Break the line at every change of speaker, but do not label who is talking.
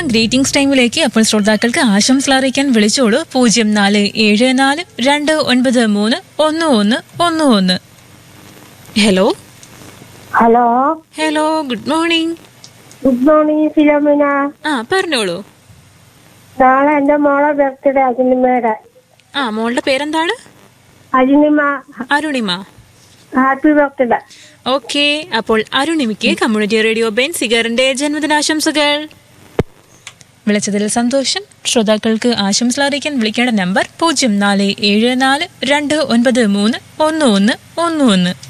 greetings ടൈമിലേക്ക് അപ്പോൾ ശ്രോതാക്കൾക്ക് ആശംസകൾ അറിയിക്കാൻ വിളിച്ചോളൂ പൂജ്യം നാല് ഏഴ് നാല് രണ്ട് ഒൻപത് മൂന്ന് ഒന്ന് ഒന്ന് ഒന്ന് ഒന്ന് hello
hello
hello good morning
good morning Philomina
ആ പറഞ്ഞോളൂ
നാളെ എന്റെ മോളെ ബർത്ത്ഡേ അജിനിമയുടെ
ആ മോളുടെ പേരെന്താണ്
Ajinima
Arunima
happy birthday
okay അപ്പോൾ അരുണിമയ്ക്ക് കമ്മ്യൂണിറ്റി റേഡിയോ ബെൻ സിഗറിന്റെ ജന്മദിനാശംസകൾ വിളിച്ചതിൽ സന്തോഷം ശ്രോതാക്കൾക്ക് ആശംസകൾ അറിയിക്കാൻ വിളിക്കേണ്ട നമ്പർ പൂജ്യം നാല് ഏഴ് നാല് രണ്ട് ഒൻപത് മൂന്ന് ഒന്ന് ഒന്ന് ഒന്ന് ഒന്ന്